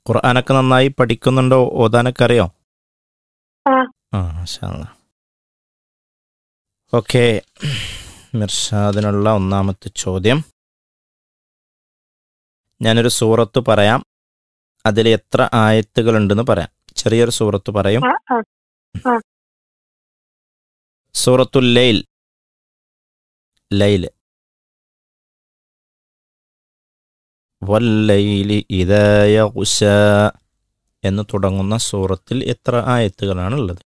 ഖുർആനൊക്കെ നന്നായി പഠിക്കുന്നുണ്ടോ ഓതാനൊക്കെ അറിയോ ആ. ആ മാഷാല്ലാ ഓക്കെ മിർഷാദിനുള്ള ഒന്നാമത്തെ ചോദ്യം ഞാനൊരു സൂറത്ത് പറയാം അതിൽ എത്ര ആയത്തുകളുണ്ടെന്ന് പറയാം ചെറിയൊരു സൂറത്ത് പറയും ആ ആ സൂറത്തുൽ ലൈൽ ലൈൽ വല്ലൈലി ഇദാ യഗ്ശാ എന്ന് തുടങ്ങുന്ന സൂറത്തിൽ എത്ര ആയത്തുകളാണ് ഉള്ളത്